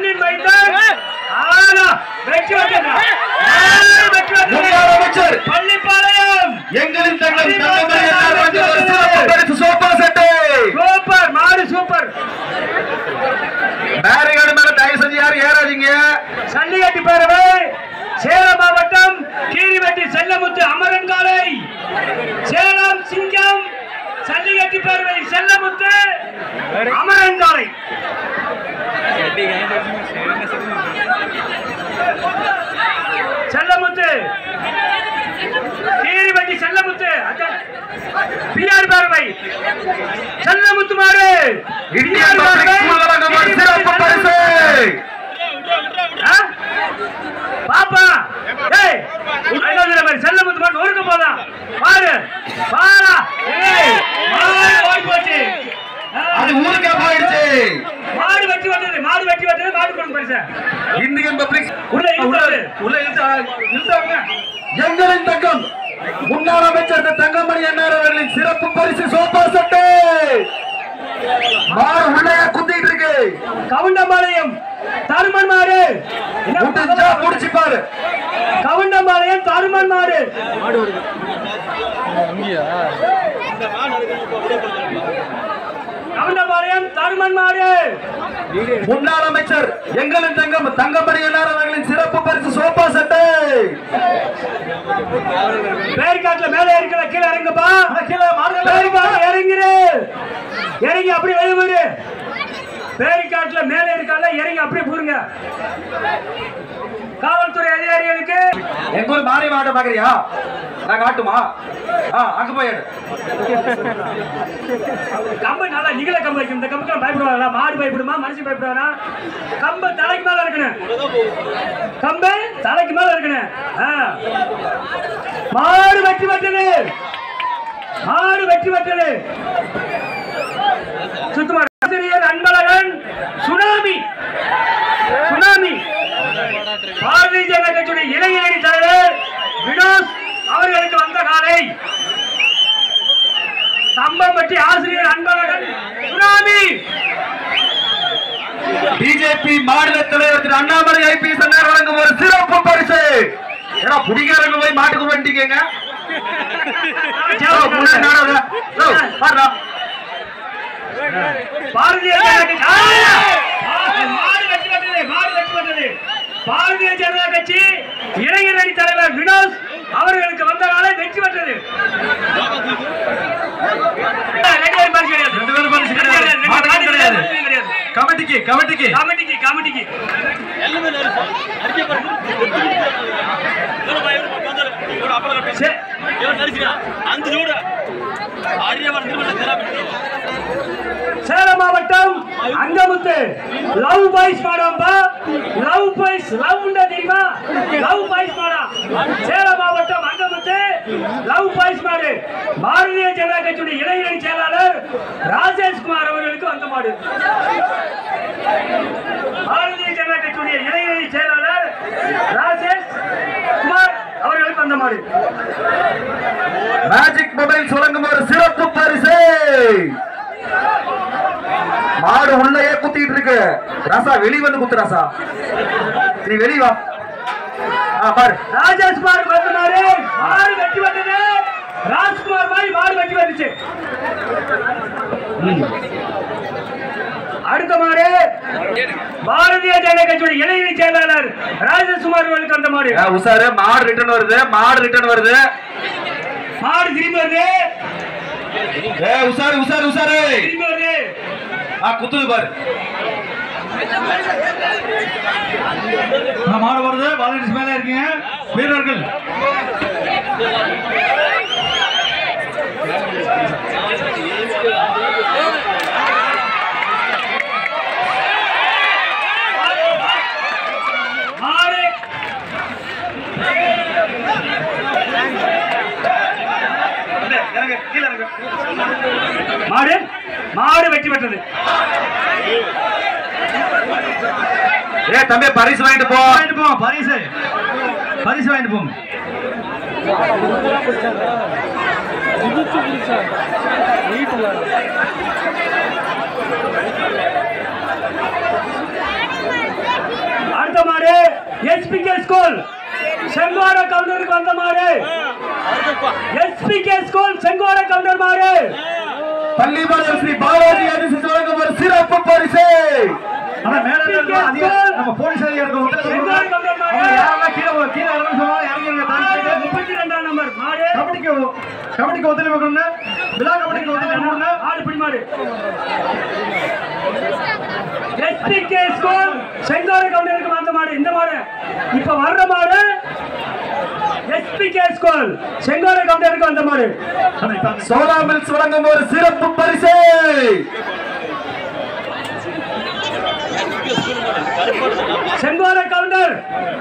மண்ணின் மைந்தன் ஆனா வெற்றி வந்தனா வெற்றி முன்னாள் அமைச்சர் பள்ளிப்பாளையம் எங்களின் தங்கள் தங்கமணி என்ஆர் வந்து ஒரு சிறப்பு பரிசு சோபா செட்டு சூப்பர் மாடு சூப்பர் பேரிகார்டு மேல தயவு செஞ்சு யாரும் ஏறாதீங்க சல்லிகட்டி பேரவை சேலம் மாவட்டம் கீரிவெட்டி செல்லமுத்து அமரன் காலை சேலம் சிங்கம் சல்லிகட்டி பேரவை செல்லமுத்து அமரன் காலை செல்லமுத்து கீரிவெட்டி செல்லமுத்து பிஆர் பேரவை செல்லமுத்து மாடு இந்தியன் பப்ளிக் ஸ்கூல் வழங்கும் ஒரு சிறப்பு பரிசு ஆ? பாப்பா ஏய் ஐநூறு மாதிரி செல்ல முத்து மட்டும் ஒருக்க போதா பாரு பாரா ஏய் மாடு ஓடி போச்சு ஆ, அது ஊருக்கா போயிடுச்சு மாடு வெட்டி வந்தது மாடு வெட்டி வந்தது மாடு கொண்டு பரிசு இந்தியன் பப்ளிக் உள்ள இழுத்தாரு உள்ள இழுத்தா இழுத்தாங்க எங்களின் தங்கம் முன்னாள் அமைச்சர் தங்கமணி என்ஆர் அவர்களின் சிறப்பு பரிசு சோபா செட்டு மாடு உள்ளே குத்திட்டு இருக்கு கவுண்டம்பாளையம் தருமன் மாடு என்ன முடிஞ்சா முடிச்சு பாரு கவுண்டம்பாளையம் தருமன் மாடு கவுண்டம்பாளையம் தருமன் மாடு முன்னாள் அமைச்சர் எங்களின் தங்கம் தங்கமணி என்ஆர் அவர்களின் சிறப்பு பரிசு சோபா செட்டு பேரிக்காட்டுல மேல இருக்கிற கீழே இறங்குப்பா கீழே மாடுகள் பேரிக்காட்டுல இறங்கிரு இறங்கி அப்படியே வெளியே போயிரு பேரிக்காட்டுல மேல இருக்கால இறங்கி அப்படியே போருங்க காவல்துறை அதிகாரிகளுக்கு எங்க ஊர் மாறி மாட்ட பாக்குறியா நான் காட்டுமா ஆ அங்க போய் எடு. கம்பு நல்லா நிகழ கம்பு வைக்கும் இந்த கம்புக்கு பயப்படுவாங்களா மாடு பயப்படுமா மனுஷன் பயப்படுவானா கம்பு தலைக்கு மேல இருக்கணும் கம்பு தலைக்கு மேல இருக்கணும் ஆ. மாடு வெட்டி வெட்டது மாடு வெட்டி வெட்டது சுத்தமா ஆசிரியர் அன்பழகன் சுனாமி சுனாமி பாரதிய ஜனதா கட்சியுடைய இளைஞரணி தலைவர் வினோத் அவர்களுக்கு வந்த காலை சம்பம்பட்டி ஆசிரியர் அன்பழகன் சுனாமி பிஜேபி மாநில தலைவர் திரு அண்ணாமலை ஐபிஎஸ் அண்ணார் வழங்கும் ஒரு சிறப்பு பரிசு ஏன்னா புடிக்காரங்க போய் மாட்டுக்கு வண்டிக்கங்க பாரதிய ஜனதா கட்சி ஆ! மாடு வெட்டி வந்தது, மாடு வெட்டி வந்தது. பாரதிய ஜனதா கட்சி இளைஞரணி தலைவர் வினோத் அவர்களுக்கு வந்த நாளை வெற்றி பெற்றது ரெண்டு பேரும் பரிசு கிடையாது. ரெண்டு பேரும் பரிசு கிடையாது. ரெண்டு மாட்டுக்கு மாட்டுக்கு கிடையாது. பரிசு கிடையாது. கமிட்டிக்கு கமிட்டிக்கு கமிட்டிக்கு கமிட்டிக்கு சரி. சேலம் மாவட்டம் அங்கமுத்து லவ் பாய்ஸ் மாடாம்பா லவ் பாய்ஸ் லவ் தெரியுமா லவ் பாய்ஸ் மாடா சேலம் மாவட்டம் அங்கமுத்து லவ் பாய்ஸ் மாடு பாரதிய ஜனதா கட்சியுடைய இளைஞரணி செயலாளர் ராஜேஷ்குமார் அவர்களுக்கு வந்த மாடு பாரதிய ஜனதா கட்சியுடைய இளைஞரணி செயலாளர் ராஜேஷ் குமார் அவர்களுக்கு வந்த மாடு மேஜிக் மொபைல்ஸ் வழங்கும் ஒரு சிறப்பு பரிசு மாடு உள்ளேயே குத்திட்டு இருக்கு ராசா வெளிய வந்து குத்து ராசா நீ வெளிய வா ஆ பாரு ராஜேஷ்குமார் வந்த மாடு மாடு வெட்டி வந்தது ராஜ்குமார் மாதிரி மாடு வெட்டி வந்துச்சு அடுத்த மாடு பாரதிய ஜனதா கட்சியுடைய இளைஞர் செயலாளர் ராஜேஷ்குமார் அவர்களுக்கு அந்த மாடு ஏ, உஷாரு மாடு ரிட்டர்ன் வருது மாடு ரிட்டர்ன் வருது மாடு திரும்பி வருது ஏ உஷாரு உஷாரு உஷாரு திரும்பி வருது ஆ குத்துது பாரு ஆ, மாடு வருது வாலண்டியர்ஸ் மேல இருக்கீங்க வீரர்கள் மாடு இறங்க கீழ இறங்க மாடு மாடு வெற்றி பெற்றது ஏ தம்பி பரிசு வாங்கிட்டு போ வாங்கிட்டு போங்க பரிசு பரிசு வாங்கிட்டு போங்க எஸ்பிகே ஸ்கூல் செங்கோட கவுண்டருக்கு வந்த மாடு எஸ்பிகே ஸ்கூல் செங்கோட கவுண்டர் மாடு பள்ளிபாளையம் ஸ்ரீ பாலாஜி அரிசி வழங்கும் ஒரு சிறப்பு பரிசு ஆனா மேல இருக்க அதிகாரி நம்ம போலீஸ் அதிகாரிகள் உத்தரவு கொடுக்கணும். அவங்க யாரெல்லாம் கீழே போ- கீழே இறங்கணும்னு சொன்னாலும் இறங்கிருங்க. தயவு செய்து. முப்பத்தி ரெண்டாம் நம்பர் மாடு கபடிக்கு கபடிக்கு ஒத்துழைப்பு கொடுக்கணும் விழா கபடிக்கு ஒத்துழைப்பு கொடுக்கணும் ஆடு பிடி மாடு எஸ்பிகே ஸ்கூல் செங்கோட கவுண்டருக்கு வந்த மாடு இந்த மாடு இப்ப வர்ற மாடு எஸ்பிகே ஸ்கூல் செங்கோட கவுண்டருக்கு வந்த மாடு சோலா மில்ஸ் வழங்கும் ஒரு சிறப்பு பரிசு செங்கோட கவுண்டர்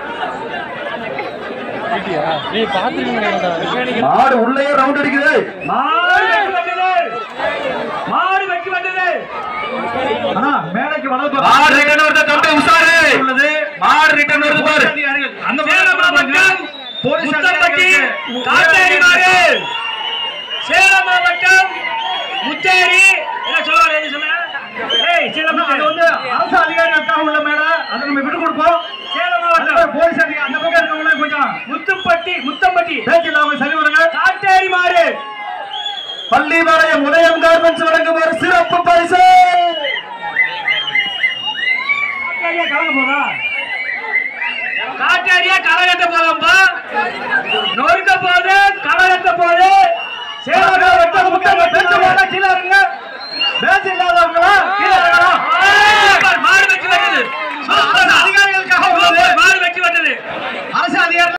மாடு உள்ளே ரவுண்ட் அடிக்குது மாடு வெட்டி வந்தது மாடு வெட்டி வந்தது ஆனா மேடைக்கு வளர்ப்பு மாடு ரிட்டர்ன் வருது தம்பி உஷாரு உள்ளது மாடு ரிட்டர்ன் வருது பாரு போலீஸ் அதிகாரிகள் அந்த சேலம் மாவட்டம் போலீஸ் முத்தம்பட்டி அதிகாரிகளுக்கு காட்டேரி மாடு சேலம் மாவட்டம் முத்தேரி என்ன சொல்லுவாங்க எது சொல்ல ஏய் சேலம் அது வந்து அரசு அதிகாரிகளுக்காக உள்ள மேடை அதை நம்ம விட்டு கொடுப்போம் சேலம் அந்த மாவட்டம் போலீஸ் அதிகாரி அந்த பக்கம் இருக்கவங்களே கொஞ்சம் முத்துப்பட்டி முத்தம்பட்டி பேச்சு இல்லாம சரி விடுங்க காட்டேரி மாடு பள்ளிபாளையம் உதயம் கார்மெண்ட்ஸ் வழங்கும் ஒரு சிறப்பு பரிசு காட்டேரியா கலங்க போதா காட்டேரியா கலகட்ட போதாம்பா நொறுக்க போது கலகட்ட போது சேலம் மாவட்டம் முத்தம்பட்டி பேச்சு மாடு. இல்லாத கீழே இருங்க பேச்சு இல்லாதவங்களா கீழே இறங்கலாம் மாடு வெட்டி வந்தது சூப்பர்டா